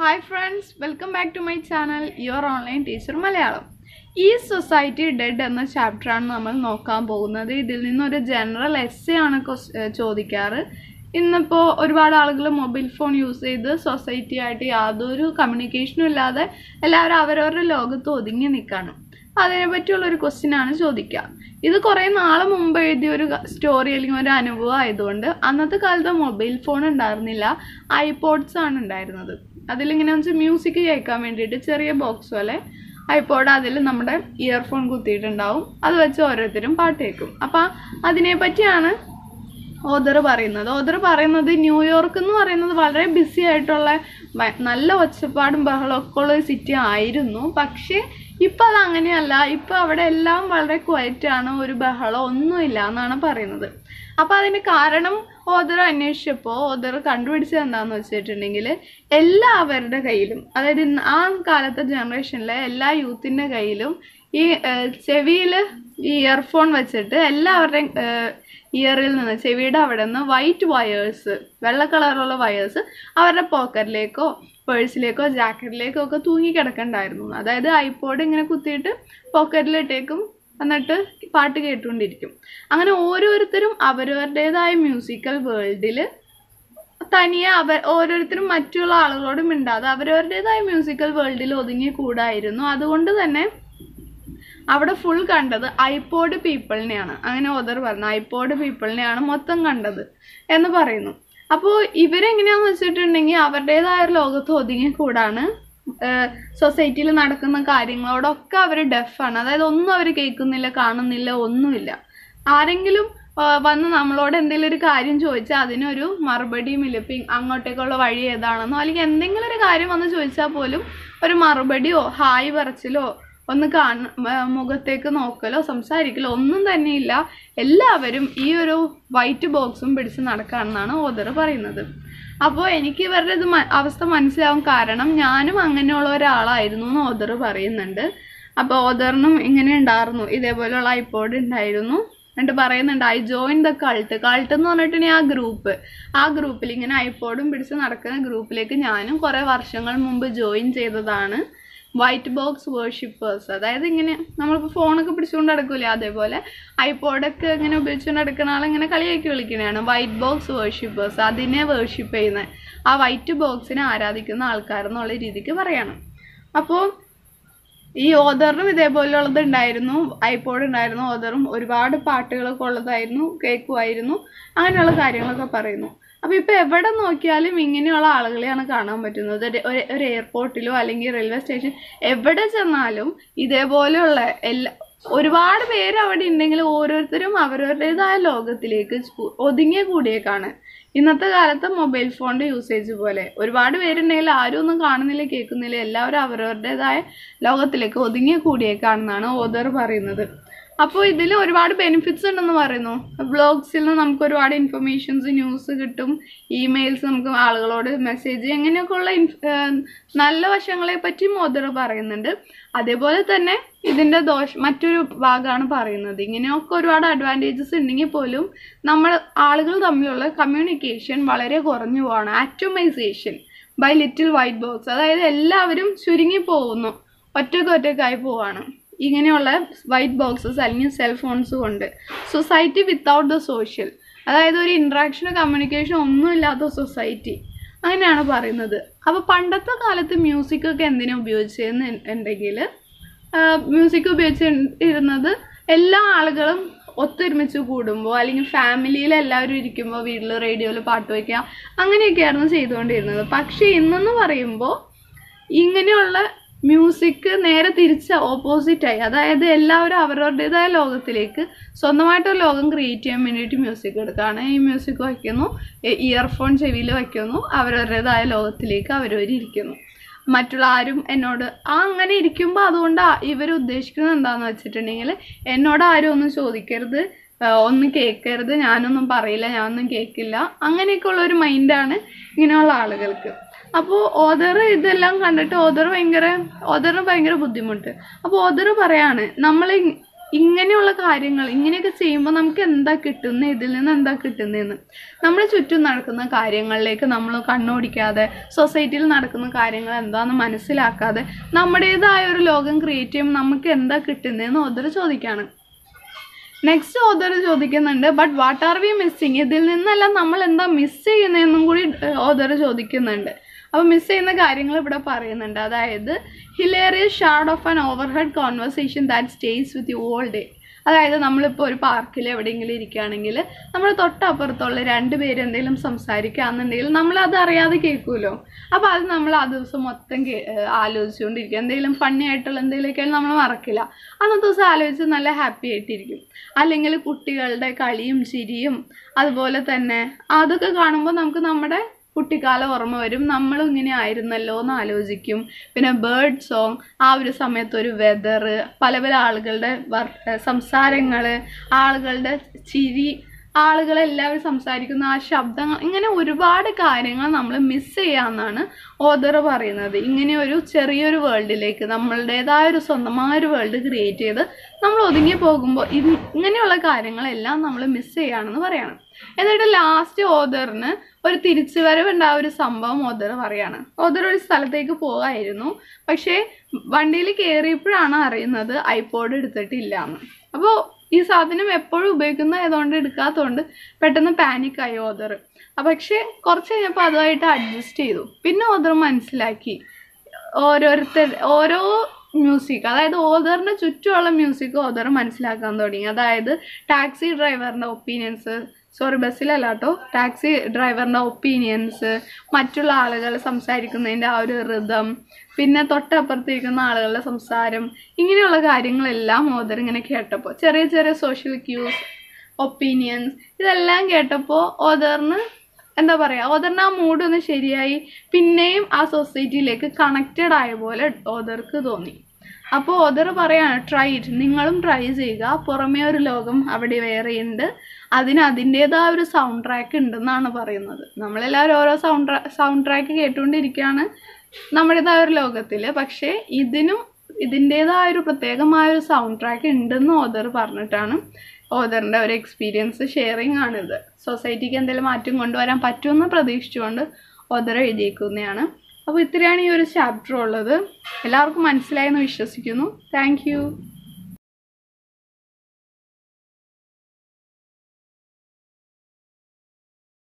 hi friends welcome back to my channel your online teacher Malayalam ഈ society dead എന്ന ചാപ്റ്ററാണ് നമ്മൾ നോക്കാൻ പോകുന്നത് ഇതിൽ നിന്നൊരു ജനറൽ എസ് ആണ് ക്വസ്- ഏഹ് ചോദിക്കാറ് ഇന്നിപ്പോൾ ഒരുപാട് ആളുകൾ മൊബൈൽ ഫോൺ യൂസ് ചെയ്ത് സൊസൈറ്റി ആയിട്ട് യാതൊരു കമ്മ്യൂണിക്കേഷനും ഇല്ലാതെ എല്ലാവരും അവരവരുടെ ലോകത്ത് ഒതുങ്ങി നിൽക്കുകയാണ് അപ്പോൾ അതിനെ പറ്റിയുള്ള ഒരു ക്വസ്റ്റ്യൻ ആണ് ചോദിക്കുക ഇത് കുറേ നാൾ മുമ്പ് എഴുതിയ ഒരു സ്റ്റോറി അല്ലെങ്കിൽ ഒരു അനുഭവം ആയതുകൊണ്ട് അന്നത്തെ കാലത്ത് മൊബൈൽ ഫോൺ ഉണ്ടായിരുന്നില്ല ഐപോഡ്സ് ആണ് ഉണ്ടായിരുന്നത് അതിലിങ്ങനെ വെച്ചാൽ മ്യൂസിക് കേൾക്കാൻ വേണ്ടിയിട്ട് ചെറിയ ബോക്സ് പോലെ ഐപോഡ് അതിൽ നമ്മുടെ ഇയർഫോൺ കുത്തിയിട്ടുണ്ടാവും അത് വെച്ച് ഓരോരുത്തരും പാട്ട് കേൾക്കും അപ്പം അതിനെ പറ്റിയാണ് ഓദർ പറയുന്നത് ഓദർ പറയുന്നത് ന്യൂയോർക്ക് എന്ന് പറയുന്നത് വളരെ ബിസി ആയിട്ടുള്ള വ- നല്ല ഒച്ചപ്പാടും ബഹളമൊക്കെ ഉള്ള ഒരു സിറ്റി ആയിരുന്നു പക്ഷേ ഇപ്പം അത് അങ്ങനെയല്ല ഇപ്പം അവിടെ എല്ലാം വളരെ ക്വയറ്റ് ആണ് ഒരു ബഹളം ഒന്നുമില്ല എന്നാണ് പറയുന്നത് അപ്പം അതിന് കാരണം ഓദർ അന്വേഷിച്ചപ്പോൾ ഓദർ കണ്ടുപിടിച്ചത് എന്താണെന്ന് വെച്ചിട്ടുണ്ടെങ്കിൽ എല്ലാവരുടെ കയ്യിലും അതായത് ഇന്ന് ആ കാലത്തെ ജനറേഷനിലെ എല്ലാ യൂത്തിൻ്റെ കയ്യിലും ഈ ചെവിയിൽ ഈ ഇയർഫോൺ വെച്ചിട്ട് എല്ലാവരുടെയും ഇയറിൽ നിന്ന് ചെവിയുടെ അവിടെ നിന്ന് വൈറ്റ് വയേഴ്സ് വെള്ള കളറുള്ള വയേഴ്സ് അവരുടെ പോക്കറ്റിലേക്കോ പേഴ്സിലേക്കോ ജാക്കറ്റിലേക്കോ ഒക്കെ തൂങ്ങി കിടക്കണ്ടായിരുന്നു അതായത് ഐപോഡ് ഇങ്ങനെ കുത്തിയിട്ട് പോക്കറ്റിലിട്ടേക്കും എന്നിട്ട് പാട്ട് കേട്ടുകൊണ്ടിരിക്കും അങ്ങനെ ഓരോരുത്തരും അവരവരുടേതായ മ്യൂസിക്കൽ വേൾഡിൽ തനിയെ അവർ ഓരോരുത്തരും മറ്റുള്ള ആളുകളോട് മിണ്ടാതെ അവരവരുടേതായ മ്യൂസിക്കൽ വേൾഡിൽ ഒതുങ്ങി കൂടായിരുന്നു അതുകൊണ്ട് തന്നെ അവിടെ ഫുൾ കണ്ടത് ഐപോഡ് പീപ്പിളിനെയാണ് അങ്ങനെ ഓദർ പറഞ്ഞു ഐപോഡ് പീപ്പിളിനെയാണ് മൊത്തം കണ്ടത് എന്ന് പറയുന്നു അപ്പോൾ ഇവരെങ്ങനെയാന്ന് വെച്ചിട്ടുണ്ടെങ്കിൽ അവരുടേതായ ഒരു ലോകത്ത് ഒതുങ്ങി കൂടാണ് സൊസൈറ്റിയിൽ നടക്കുന്ന കാര്യങ്ങളോടൊക്കെ അവർ ഡെഫാണ് അതായത് ഒന്നും അവർ കേൾക്കുന്നില്ല കാണുന്നില്ല ഒന്നുമില്ല ആരെങ്കിലും ആ, വന്ന് നമ്മളോട് എന്തെങ്കിലും ഒരു കാര്യം ചോദിച്ചാൽ അതിനൊരു മറുപടിയും ഇല്ല ഇപ്പം അങ്ങോട്ടേക്കുള്ള വഴി ഏതാണെന്നോ അല്ലെങ്കിൽ എന്തെങ്കിലും ഒരു കാര്യം വന്ന് ചോദിച്ചാൽ പോലും ഒരു മറുപടിയോ ഹായ് പറച്ചിലോ ഒന്ന് കാണ മ- മുഖത്തേക്ക് നോക്കലോ സംസാരിക്കലോ ഒന്നും തന്നെ ഇല്ല എല്ലാവരും ഈ ഒരു വൈറ്റ് ബോക്സും പിടിച്ച് നടക്കുകയാണെന്നാണ് ഓദർ പറയുന്നത് അപ്പോൾ എനിക്ക് ഇവരുടെ ഇത് മ- അവസ്ഥ മനസ്സിലാവും കാരണം ഞാനും അങ്ങനെയുള്ള ഒരാളായിരുന്നു എന്ന് ഓദർ പറയുന്നുണ്ട് അപ്പോൾ ഓദറിനും ഇങ്ങനെ ഉണ്ടായിരുന്നു ഇതേപോലെയുള്ള ഐപോഡ് ഉണ്ടായിരുന്നു എന്നിട്ട് പറയുന്നുണ്ട് I join the cult cult എന്ന് പറഞ്ഞിട്ടുണ്ടെങ്കിൽ ആ ഗ്രൂപ്പ് ആ ഗ്രൂപ്പിൽ ഇങ്ങനെ ഐപോഡും പിടിച്ച് നടക്കുന്ന ഗ്രൂപ്പിലേക്ക് ഞാനും കുറേ വർഷങ്ങൾ മുമ്പ് ജോയിൻ ചെയ്തതാണ് വൈറ്റ് ബോക്സ് വേർഷിപ്പേഴ്സ് അതായത് ഇങ്ങനെ നമ്മളിപ്പോൾ ഫോണൊക്കെ പിടിച്ചുകൊണ്ട് നടക്കൂലേ അതേപോലെ ഐപോഡൊക്കെ ഇങ്ങനെ ഉപയോഗിച്ചുകൊണ്ട് നടക്കുന്ന ആളിങ്ങനെ കളിയാക്കി വിളിക്കുന്നതാണ് വൈറ്റ് ബോക്സ് വേർഷിപ്പേഴ്സ് അതിനെ വേർഷിപ്പ് ചെയ്യുന്ന ആ വൈറ്റ് ബോക്സിനെ ആരാധിക്കുന്ന ആൾക്കാരെന്നുള്ള രീതിക്ക് പറയണം അപ്പോൾ ഈ ഓദറിനും ഇതേപോലെയുള്ളത് ഉണ്ടായിരുന്നു ഐപോഡ് ഉണ്ടായിരുന്നു ഓദറും ഒരുപാട് പാട്ടുകളൊക്കെ ഉള്ളതായിരുന്നു കേൾക്കുമായിരുന്നു അങ്ങനെയുള്ള കാര്യങ്ങളൊക്കെ പറയുന്നു അപ്പോൾ ഇപ്പോൾ എവിടെ നോക്കിയാലും ഇങ്ങനെയുള്ള ആളുകളെയാണ് കാണാൻ പറ്റുന്നത് ഒരു ഒരു- ഒരു എയർപോർട്ടിലോ അല്ലെങ്കിൽ റെയിൽവേ സ്റ്റേഷൻ എവിടെ ചെന്നാലും ഇതേപോലെയുള്ള എല്ലാ ഒരുപാട് പേര് അവിടെ ഉണ്ടെങ്കിൽ ഓരോരുത്തരും അവരവരുടേതായ ലോകത്തിലേക്ക് ചു- ഒതുങ്ങിയ കൂടിയേക്കാണ് ഇന്നത്തെ കാലത്ത് മൊബൈൽ ഫോണിൻ്റെ യൂസേജ് പോലെ ഒരുപാട് പേരുണ്ടെങ്കിൽ ആരും ഒന്നും കാണുന്നില്ല കേൾക്കുന്നില്ല എല്ലാവരും അവരവരുടേതായ ലോകത്തിലേക്ക് ഒതുങ്ങിയ കൂടിയേക്കാണെന്നാണ് ഓദർ പറയുന്നത് അപ്പോൾ ഇതിൽ ഒരുപാട് ബെനിഫിറ്റ്സ് ഉണ്ടെന്ന് പറയുന്നു ബ്ലോഗ്സിൽ നിന്ന് നമുക്ക് ഒരുപാട് ഇൻഫർമേഷൻസ് ന്യൂസ് കിട്ടും ഇമെയിൽസ് നമുക്ക് ആളുകളോട് മെസ്സേജ് അങ്ങനെയൊക്കെയുള്ള ഇൻഫ് ഏഹ് നല്ല വശങ്ങളെ പറ്റി മോദർ പറയുന്നുണ്ട് അതേപോലെ തന്നെ ഇതിൻ്റെ ദോഷ മറ്റൊരു ഭാഗമാണ് പറയുന്നത് ഇങ്ങനെയൊക്കെ ഒരുപാട് അഡ്വാൻറ്റേജസ് ഉണ്ടെങ്കിൽ പോലും നമ്മൾ ആളുകൾ തമ്മിലുള്ള കമ്മ്യൂണിക്കേഷൻ വളരെ കുറഞ്ഞു പോവാണ് atomisation by little white box അതായത് എല്ലാവരും ചുരുങ്ങി പോകുന്നു ഒറ്റയ്ക്ക് ഒറ്റയ്ക്കായി പോവാണ് ഇങ്ങനെയുള്ള വൈറ്റ് ബോക്സസ് അല്ലെങ്കിൽ സെൽ ഫോൺസ് കൊണ്ട് സൊസൈറ്റി വിത്തൗട്ട് ദ സോഷ്യൽ അതായത് ഒരു ഇൻട്രാക്ഷനോ കമ്മ്യൂണിക്കേഷനോ ഒന്നും ഇല്ലാത്ത സൊസൈറ്റി അങ്ങനെയാണ് പറയുന്നത് അപ്പോൾ പണ്ടത്തെ കാലത്ത് മ്യൂസിക്കൊക്കെ എന്തിനാ ഉപയോഗിച്ചതെന്ന് ഉണ്ടെങ്കിൽ മ്യൂസിക് ഉപയോഗിച്ചിരുന്നത് എല്ലാ ആളുകളും ഒത്തൊരുമിച്ച് കൂടുമ്പോൾ അല്ലെങ്കിൽ ഫാമിലിയിൽ എല്ലാവരും ഇരിക്കുമ്പോൾ വീട്ടിൽ റേഡിയോയിൽ പാട്ട് വയ്ക്കുക അങ്ങനെയൊക്കെയായിരുന്നു ചെയ്തുകൊണ്ടിരുന്നത് പക്ഷേ ഇന്നെന്ന് പറയുമ്പോൾ ഇങ്ങനെയുള്ള മ്യൂസിക് നേരെ തിരിച്ച ഓപ്പോസിറ്റായി അതായത് എല്ലാവരും അവരവരുടേതായ ലോകത്തിലേക്ക് സ്വന്തമായിട്ടൊരു ലോകം ക്രിയേറ്റ് ചെയ്യാൻ വേണ്ടിയിട്ട് മ്യൂസിക് എടുക്കുകയാണ് ഈ മ്യൂസിക് വയ്ക്കുന്നു ഇയർഫോൺ ചെവിയിൽ വയ്ക്കുന്നു അവരവരുടേതായ ലോകത്തിലേക്ക് അവരവർ ഇരിക്കുന്നു മറ്റുള്ള ആരും എന്നോട് ആ അങ്ങനെ ഇരിക്കുമ്പോൾ അതുകൊണ്ട് ഇവർ ഉദ്ദേശിക്കുന്നത് എന്താണെന്ന് വെച്ചിട്ടുണ്ടെങ്കിൽ എന്നോട് ആരും ഒന്നും ചോദിക്കരുത് ആ, ഒന്നും കേൾക്കരുത് ഞാനൊന്നും പറയില്ല ഞാനൊന്നും കേൾക്കില്ല അങ്ങനെയൊക്കെ ഉള്ള ഒരു മൈൻഡാണ് ഇങ്ങനെയുള്ള ആളുകൾക്ക് അപ്പോൾ ഓദർ ഇതെല്ലാം കണ്ടിട്ട് ഓദർ ഭയങ്കര ഓദറിന് ഭയങ്കര ബുദ്ധിമുട്ട് അപ്പോൾ ഓദർ പറയാണ് നമ്മൾ ഇങ്ങനെയുള്ള കാര്യങ്ങൾ ഇങ്ങനെയൊക്കെ ചെയ്യുമ്പോൾ നമുക്ക് എന്താ കിട്ടുന്നത് ഇതിൽ നിന്ന് എന്താ കിട്ടുന്നതെന്ന് നമ്മുടെ ചുറ്റും നടക്കുന്ന കാര്യങ്ങളിലേക്ക് നമ്മൾ കണ്ണോടിക്കാതെ സൊസൈറ്റിയിൽ നടക്കുന്ന കാര്യങ്ങൾ എന്താണെന്ന് മനസ്സിലാക്കാതെ നമ്മുടേതായ ഒരു ലോകം ക്രിയേറ്റ് ചെയ്യുമ്പോൾ നമുക്ക് എന്താ കിട്ടുന്നതെന്ന് ഓദർ ചോദിക്കുകയാണ് നെക്സ്റ്റ് ഓദർ ചോദിക്കുന്നുണ്ട് but what are we missing ഇതിൽ നിന്നെല്ലാം നമ്മൾ എന്താ മിസ് ചെയ്യുന്നതെന്നും കൂടി ഓദർ ചോദിക്കുന്നുണ്ട് അപ്പോൾ മിസ് ചെയ്യുന്ന കാര്യങ്ങൾ ഇവിടെ പറയുന്നുണ്ട് അതായത് hilarious shard of an overhead conversation that stays with you all day അതായത് നമ്മളിപ്പോൾ ഒരു പാർക്കിൽ എവിടെയെങ്കിലും ഇരിക്കുകയാണെങ്കിൽ നമ്മൾ തൊട്ടപ്പുറത്തുള്ള രണ്ട് പേര് എന്തെങ്കിലും സംസാരിക്കുകയാണെന്നുണ്ടെങ്കിൽ നമ്മൾ അത് അറിയാതെ കേൾക്കുമല്ലോ അപ്പോൾ അത് നമ്മൾ ആ ദിവസം മൊത്തം കേ ആലോചിച്ചുകൊണ്ടിരിക്കും എന്തെങ്കിലും ഫണ്ണി ആയിട്ടുള്ള എന്തെങ്കിലുമൊക്കെ നമ്മൾ മറക്കില്ല അന്നത്തെ ദിവസം ആലോചിച്ച് നല്ല ഹാപ്പി ആയിട്ടിരിക്കും അല്ലെങ്കിൽ കുട്ടികളുടെ കളിയും ചിരിയും അതുപോലെ തന്നെ അതൊക്കെ കാണുമ്പോൾ നമുക്ക് നമ്മുടെ കുട്ടിക്കാലം ഓർമ്മ വരും നമ്മളും ഇങ്ങനെ ആയിരുന്നല്ലോ എന്ന് ആലോചിക്കും പിന്നെ ബേർഡ് സോങ് ആ ഒരു സമയത്ത് ഒരു വെതർ പല പല ആളുകളുടെ വർ സംസാരങ്ങൾ ആളുകളുടെ ചിരി ആളുകളെല്ലാവരും സംസാരിക്കുന്ന ആ ശബ്ദങ്ങൾ ഇങ്ങനെ ഒരുപാട് കാര്യങ്ങൾ നമ്മൾ മിസ് ചെയ്യാമെന്നാണ് ഓദർ പറയുന്നത് ഇങ്ങനെ ഒരു ചെറിയൊരു വേൾഡിലേക്ക് നമ്മളുടേതായ ഒരു സ്വന്തമായ ഒരു വേൾഡ് ക്രിയേറ്റ് ചെയ്ത് നമ്മൾ ഒതുങ്ങി പോകുമ്പോൾ ഇത് ഇങ്ങനെയുള്ള കാര്യങ്ങളെല്ലാം നമ്മൾ മിസ് ചെയ്യുകയാണെന്ന് പറയണം എന്നിട്ട് ലാസ്റ്റ് ഓദറിന് ഒരു തിരിച്ചുവരവുണ്ടായ ഒരു സംഭവം ഓദർ പറയാണ് ഓദർ ഒരു സ്ഥലത്തേക്ക് പോകായിരുന്നു പക്ഷേ വണ്ടിയിൽ കയറിയപ്പോഴാണ് അറിയുന്നത് ഐപോഡ് എടുത്തിട്ടില്ല എന്ന് അപ്പോൾ ഈ സാധനം എപ്പോഴും ഉപയോഗിക്കുന്നതായതുകൊണ്ട് എടുക്കാത്തതുകൊണ്ട് പെട്ടെന്ന് പാനിക്കായി ഓദർ പക്ഷേ കുറച്ച് കഴിഞ്ഞപ്പോൾ അതുമായിട്ട് അഡ്ജസ്റ്റ് ചെയ്തു പിന്നെ ഓദർ മനസ്സിലാക്കി ഓരോരുത്തർ ഓരോ മ്യൂസിക് അതായത് ഓദറിൻ്റെ ചുറ്റുമുള്ള മ്യൂസിക് ഓദർ മനസ്സിലാക്കാൻ തുടങ്ങി അതായത് ടാക്സി ഡ്രൈവറിൻ്റെ ഒപ്പീനിയൻസ് സോറി ബസ്സിലല്ല കേട്ടോ ടാക്സി ഡ്രൈവറിൻ്റെ ഒപ്പീനിയൻസ് മറ്റുള്ള ആളുകൾ സംസാരിക്കുന്നതിൻ്റെ ആ ഒരു ഋതം പിന്നെ തൊട്ടപ്പുറത്തിരിക്കുന്ന ആളുകളുടെ സംസാരം ഇങ്ങനെയുള്ള കാര്യങ്ങളെല്ലാം ഓദർ ഇങ്ങനെ കേട്ടപ്പോൾ ചെറിയ ചെറിയ സോഷ്യൽ ക്യൂസ് ഒപ്പീനിയൻസ് ഇതെല്ലാം കേട്ടപ്പോൾ ഓദറിന് എന്താ പറയുക ഓദറിന് ആ മൂഡ് ഒന്ന് ശരിയായി പിന്നെയും ആ സൊസൈറ്റിയിലേക്ക് കണക്റ്റഡ് ആയ പോലെ ഓദർക്ക് തോന്നി അപ്പോൾ ഓദർ പറയാണ് ട്രൈ ഇറ്റ് നിങ്ങളും ട്രൈ ചെയ്യുക പുറമേ ഒരു ലോകം അവിടെ വേറെയുണ്ട് അതിന് അതിൻ്റേതായ ഒരു സൗണ്ട് ട്രാക്ക് ഉണ്ടെന്നാണ് പറയുന്നത് നമ്മളെല്ലാവരും ഓരോ സൗണ്ട് സൗണ്ട് ട്രാക്ക് കേട്ടുകൊണ്ടിരിക്കുകയാണ് നമ്മുടേതായ ഒരു ലോകത്തിൽ പക്ഷേ ഇതിനും ഇതിൻ്റേതായ ഒരു പ്രത്യേകമായ ഒരു സൗണ്ട് ട്രാക്ക് ഉണ്ടെന്ന് ഓദർ പറഞ്ഞിട്ടാണ് ഓദറിൻ്റെ ഒരു എക്സ്പീരിയൻസ് ഷെയറിങ് ആണിത് സൊസൈറ്റിക്ക് എന്തെങ്കിലും മാറ്റം കൊണ്ടുവരാൻ പറ്റുമെന്ന് പ്രതീക്ഷിച്ചുകൊണ്ട് ഓദർ എഴുതിയേക്കുന്നതാണ് അപ്പോൾ ഇത്രയാണ് ഈ ഒരു ചാപ്റ്റർ ഉള്ളത് എല്ലാവർക്കും മനസ്സിലായെന്ന് വിശ്വസിക്കുന്നു താങ്ക്